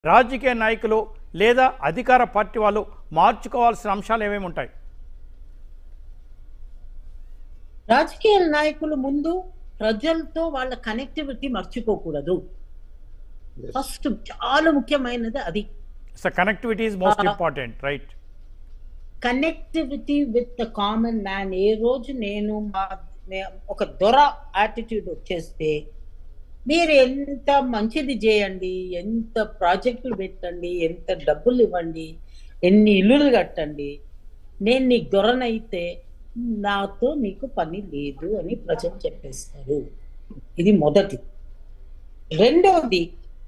రాజకీయ నాయకులు లేదా అధికార పార్టీ వాళ్ళు మార్చుకోవాల్సిన అంశాలు ఏమేమి ఉంటాయి రాజకీయ నాయకులు ముందు ప్రజలతో వాళ్ళ కనెక్టివిటీ మర్చిపోకూడదు ఫస్ట్ చాలా ముఖ్యమైనది అది so connectivity is most Ah. Important right connectivity with the common man ఏ రోజు నేను మా నే- ఒక దొర యాటిట్యూడ్ వచ్చేస్తే మీరు ఎంత మంచిది చేయండి ఎంత ప్రాజెక్టులు పెట్టండి ఎంత డబ్బులు ఇవ్వండి ఎన్ని ఇల్లులు కట్టండి నేను నీకు దొరనైతే నాతో నీకు పని లేదు అని ప్రజలు చెప్పేస్తారు ఇది మొదటి రెండవది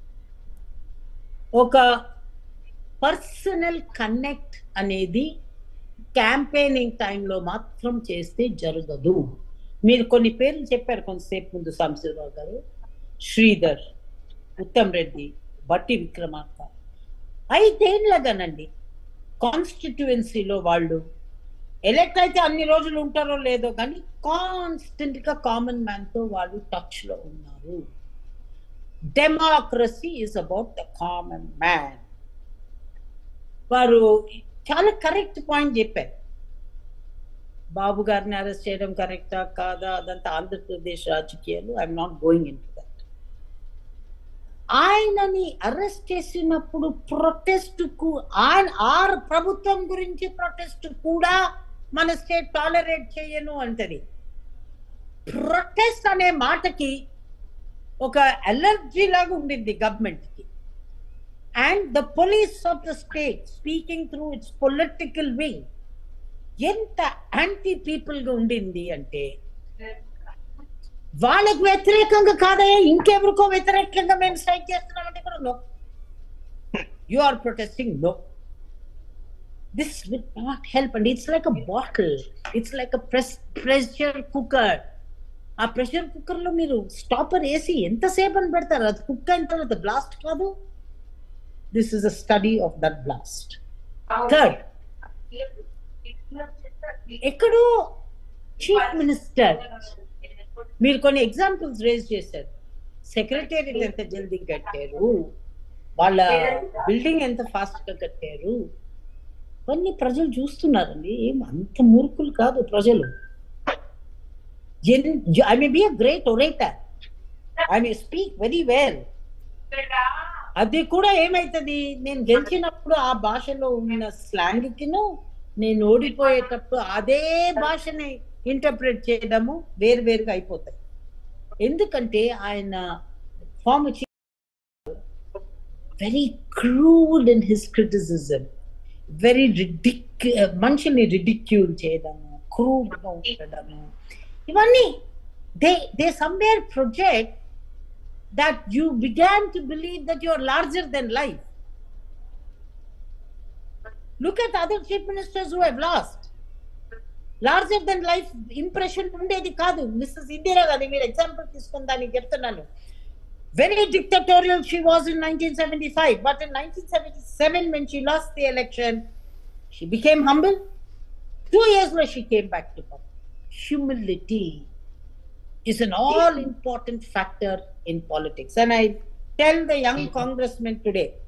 ఒక పర్సనల్ కనెక్ట్ అనేది క్యాంపెయినింగ్ టైంలో మాత్రం చేస్తే జరగదు మీరు కొన్ని పేర్లు చెప్పారు కొంతసేపు ముందు సాంబశివరావు గారు శ్రీధర్ ఉత్తమ్ రెడ్డి బట్టి విక్రమార్క ఐదేళ్లగానండి కాన్స్టిట్యుయెన్సీలో వాళ్ళు ఎలక్ట్ అయితే అన్ని రోజులు ఉంటారో లేదో కానీ కాన్స్టెంట్ గా కామన్ మ్యాన్ తో వాళ్ళు టచ్ లో ఉన్నారు democracy is about the common man వారు చాలా కరెక్ట్ పాయింట్ చెప్పారు బాబు గారిని అరెస్ట్ చేయడం కరెక్టా కాదా అదంతా ఆంధ్రప్రదేశ్ రాజకీయాలు I'm not going in to that ఆయనని అరెస్ట్ చేసినప్పుడు ప్రొటెస్ట్ కు ఆయన ఆర్ ప్రభుత్వం గురించి ప్రొటెస్ట్ కూడా మన స్టేట్ టాలరేట్ చేయను అంటది ప్రొటెస్ట్ అనే మాటకి ఒక అలర్జీ లాగా ఉండింది గవర్నమెంట్ కి and the police of the state speaking through its political wing ఎంత యాంటీ పీపుల్ గా ఉండింది అంటే వాళ్ళకు వ్యతిరేకంగా కాదయ్యా ఇంకెవరికో వ్యతిరేకంగా మేము స్ట్రైక్ చేస్తున్నామంటే కూడా no you are protesting no this will not help and it's like a bottle it's like a press pressure cooker ఆ ప్రెషర్ కుక్కర్ లో మీరు స్టాపర్ వేసి ఎంతసేపు అని పెడతారు అది కుక్ అయిన తర్వాత బ్లాస్ట్ కాదు this is a study of that blast third ఎక్కడో చీఫ్ మినిస్టర్ మీరు కొన్ని ఎగ్జాంపుల్స్ రేజ్ చేశారు సెక్రటేరియట్ ఎంత జల్దీ కట్టారు వాళ్ళ బిల్డింగ్ ఎంత ఫాస్ట్ గా కట్టారు ఇవన్నీ ప్రజలు చూస్తున్నారండి ఏం అంత మూర్ఖులు కాదు ప్రజలు I may be a great orator I may speak very well అది కూడా ఏమైతుంది నేను గెలిచినప్పుడు ఆ భాషలో ఉన్న స్లాంగ్ కిను నేను ఓడిపోయేటప్పుడు అదే భాషని ఇంటర్ప్రిట్ చేయడము వేరు వేరుగా అయిపోతాయి ఎందుకంటే ఆయన form very crude in his criticism very ridic మనుషుల్ని రిడిక్యూల్ చేయడము క్రూడ్ గా ఉండడము ఇవన్నీ they they somewhere project that you began to believe that you are larger than life. Look at other chief ministers who have lost. Larger than life impression ఉండేది కాదు missus Indira Gandhi మీరు example తీసుకుని దానికి చెప్తున్నాను very dictatorial she was in nineteen seventy five but in nineteen seventy seven when she lost the election she became humble two years లో she came back to power humility is an all important factor in politics. And I tell the young congressmen today